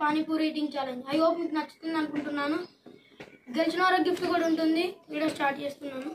Panipuri eating challenge I hope మీకు నచ్చుతుంది అనుకుంటున్నాను గెలిచిన వారికి గిఫ్ట్ కూడా ఉంటుంది వీడియో స్టార్ట్ చేస్తున్నాను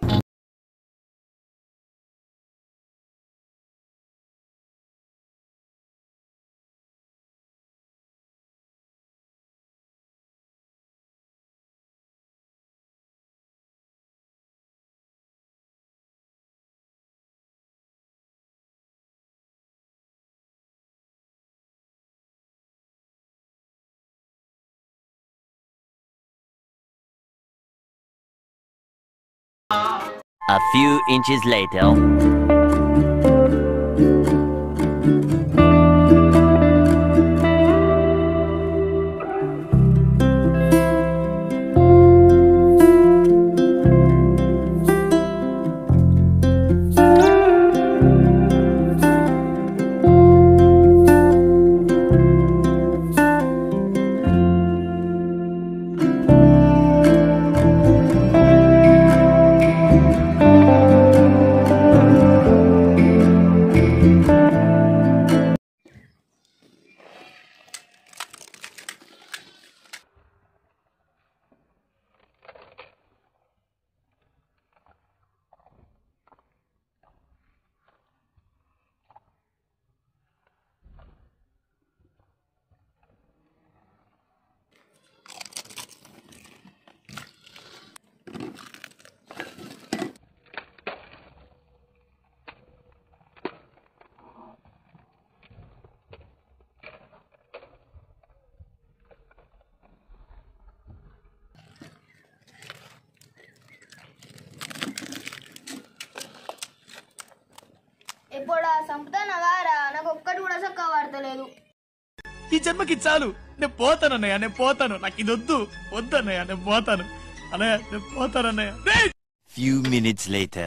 A few inches later. ఎప్పుడు సంపుతానా వారా నాకు ఒక్కటి కూడా సక్క పడతలేదు ఈ జన్మకి చాలు నేను పోతాను అన్నయ్య నేను పోతాను నాకు ఇది వద్దు వద్దు అన్నయ్య నేను పోతాను అన్నయ్య నేను పోతాను అన్నయ్య రేయ్! Few minutes later.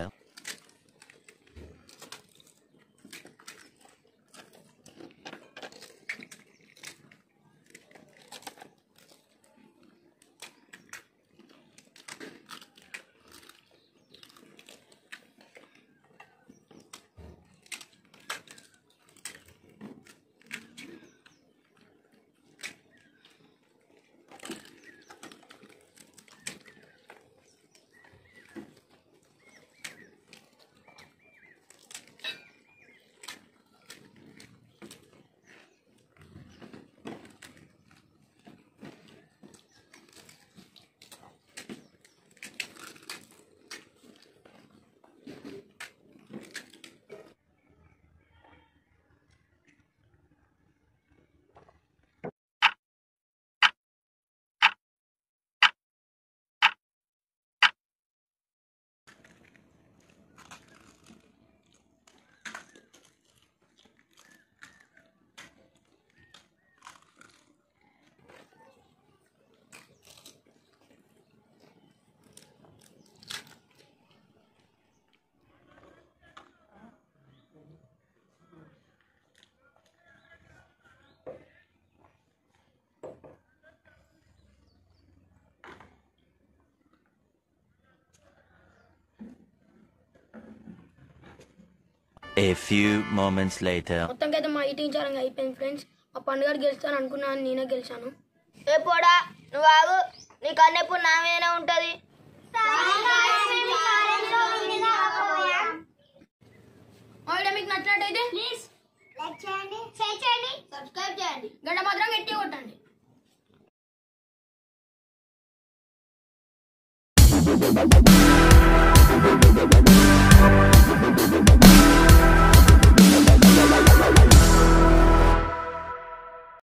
A few moments later. మొత్తంకి అయితే మా ఈటింగ్ ఛాలెంజ్ అయిపోయింది ఫ్రెండ్స్ మా పండుగ గెలుస్తాను అనుకున్నాను నేనే గెలిచాను ఏ పోడా నువ్వు ఆగు నీ కన్నెప్పుడు నా మీదనే ఉంటది మా వీడియో మీకు నచ్చినట్టయితే ప్లీజ్ లైక్ చేయండి షేర్ చేయండి సబ్స్క్రైబ్ చేయండి గంట మాత్రం గట్టి కొట్టండి Thank